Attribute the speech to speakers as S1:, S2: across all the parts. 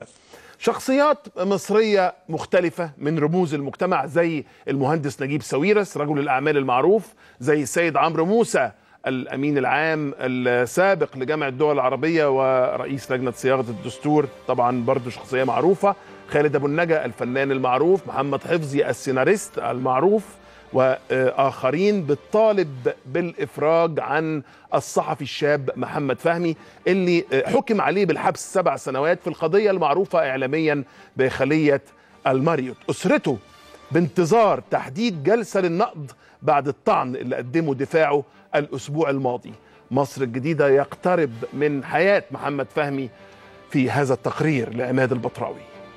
S1: شخصيات مصرية مختلفة من رموز المجتمع زي المهندس نجيب ساويرس رجل الأعمال المعروف زي السيد عمرو موسى الأمين العام السابق لجامعة الدول العربية ورئيس لجنة صياغة الدستور طبعا برضو شخصية معروفة خالد أبو النجا الفنان المعروف محمد حفظي السيناريست المعروف واخرين بتطالب بالافراج عن الصحفي الشاب محمد فهمي اللي حكم عليه بالحبس سبع سنوات في القضيه المعروفه اعلاميا بخليه الماريوت اسرته بانتظار تحديد جلسه للنقض بعد الطعن اللي قدمه دفاعه الاسبوع الماضي مصر الجديده يقترب من حياه محمد فهمي في هذا التقرير لعماد البطراوي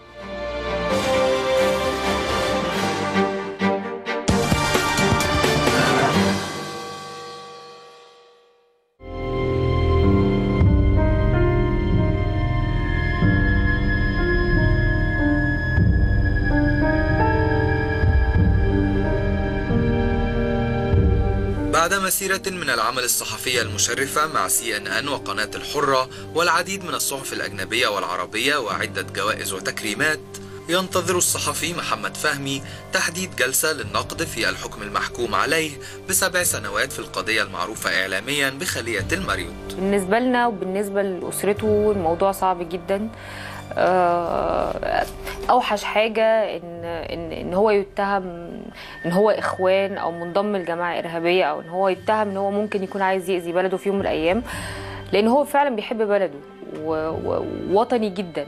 S2: بعد مسيرة من العمل الصحفي المشرفة مع سي ان ان وقناة الحرة والعديد من الصحف الأجنبية والعربية وعدة جوائز وتكريمات ينتظر الصحفي محمد فهمي تحديد جلسة للنقد في الحكم المحكوم عليه بسبع سنوات في القضية المعروفة إعلاميا بخلية المريوط
S3: بالنسبة لنا وبالنسبة لأسرته الموضوع صعب جدا آه، اوحش حاجه ان ان ان هو يتهم ان هو اخوان او منضم لجماعه ارهابيه او ان هو يتهم ان هو ممكن يكون عايز يأذي بلده في يوم من الايام لان هو فعلا بيحب بلده ووطني جدا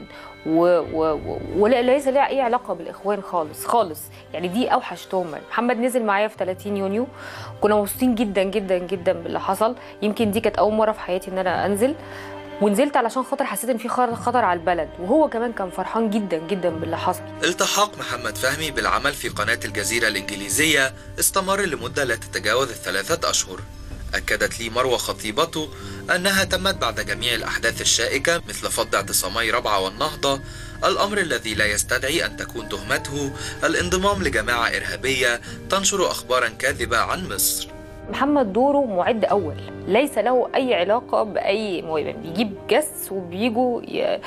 S3: وليس لها اي علاقه بالاخوان خالص خالص يعني دي اوحش تهمه محمد نزل معايا في 30 يونيو كنا مبسوطين جدا جدا جدا باللي حصل يمكن دي كانت اول مره في حياتي ان انا انزل ونزلت علشان خاطر حسيت ان في خطر على البلد وهو كمان كان فرحان جدا جدا باللي حصل
S2: التحاق محمد فهمي بالعمل في قناة الجزيرة الإنجليزية استمر لمدة لا تتجاوز الثلاثة أشهر أكدت لي مروة خطيبته أنها تمت بعد جميع الأحداث الشائكة مثل فض اعتصامي ربعة والنهضة الأمر الذي لا يستدعي أن تكون تهمته الانضمام لجماعة إرهابية تنشر أخبارا كاذبة عن مصر
S3: محمد دوره معد اول ليس له اي علاقه باي موهبه بيجيب جس وبيجوا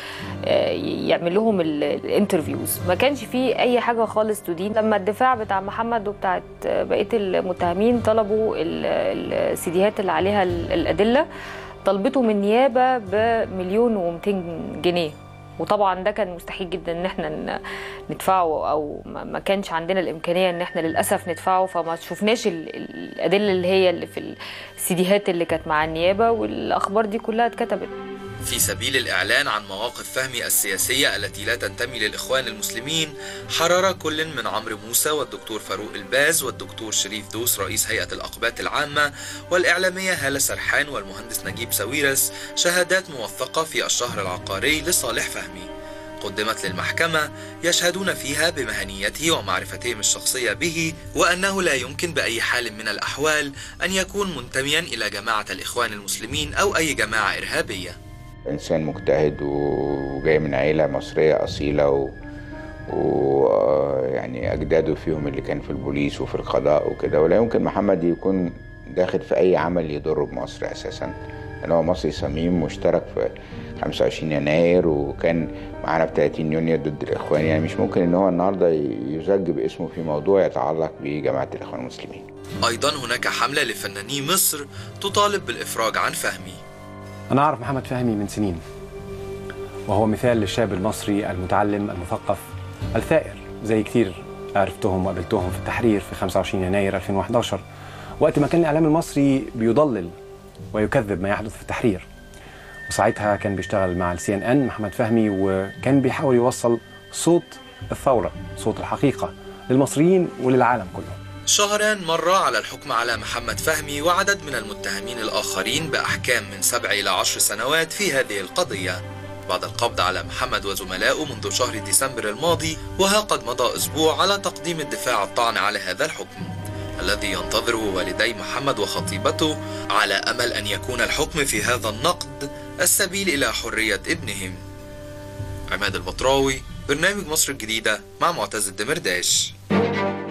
S3: يعمل لهم الانترفيوز ما كانش فيه اي حاجه خالص تدين لما الدفاع بتاع محمد وبتاعت بقيه المتهمين طلبوا السيديهات اللي عليها الادله طلبته من النيابه بمليون و200 جنيه وطبعا ده كان مستحيل جدا ان احنا ندفعه او ما كانش عندنا الامكانيه ان احنا للاسف ندفعه فما شفناش الادله اللي هي اللي في السيديهات اللي كانت مع النيابه والاخبار دي كلها اتكتبت
S2: في سبيل الإعلان عن مواقف فهمي السياسية التي لا تنتمي للإخوان المسلمين حرر كل من عمرو موسى والدكتور فاروق الباز والدكتور شريف دوس رئيس هيئة الأقبات العامة والإعلامية هالة سرحان والمهندس نجيب ساويرس شهادات موثقة في الشهر العقاري لصالح فهمي قدمت للمحكمة يشهدون فيها بمهنيته ومعرفتهم الشخصية به وأنه لا يمكن بأي حال من الأحوال أن يكون منتميا إلى جماعة الإخوان المسلمين أو أي جماعة إرهابية
S4: إنسان مجتهد وجاي من عيلة مصرية أصيلة و... ويعني أجداده فيهم اللي كان في البوليس وفي القضاء وكده ولا يمكن محمد يكون داخل في أي عمل يضر بمصر أساسا لأن هو مصري صميم مشترك في 25 يناير وكان معانا في 30 يونيو ضد الإخوان يعني مش ممكن إن هو النهارده يزج باسمه في موضوع يتعلق بجماعة الإخوان المسلمين.
S2: أيضا هناك حملة لفناني مصر تطالب بالإفراج عن فهمي.
S5: أنا أعرف محمد فهمي من سنين وهو مثال للشاب المصري المتعلم المثقف الثائر زي كتير عرفتهم وقابلتهم في التحرير في 25 يناير 2011 وقت ما كان الإعلام المصري بيضلل ويكذب ما يحدث في التحرير وساعتها كان بيشتغل مع السي ان ان محمد فهمي وكان بيحاول يوصل صوت الثورة صوت الحقيقة للمصريين وللعالم كله
S2: شهران مر على الحكم على محمد فهمي وعدد من المتهمين الآخرين بأحكام من سبع إلى عشر سنوات في هذه القضية بعد القبض على محمد وزملائه منذ شهر ديسمبر الماضي وها قد مضى أسبوع على تقديم الدفاع الطعن على هذا الحكم الذي ينتظره والدي محمد وخطيبته على أمل أن يكون الحكم في هذا النقد السبيل إلى حرية ابنهم عماد البطراوي برنامج مصر الجديدة مع معتز الدمرداش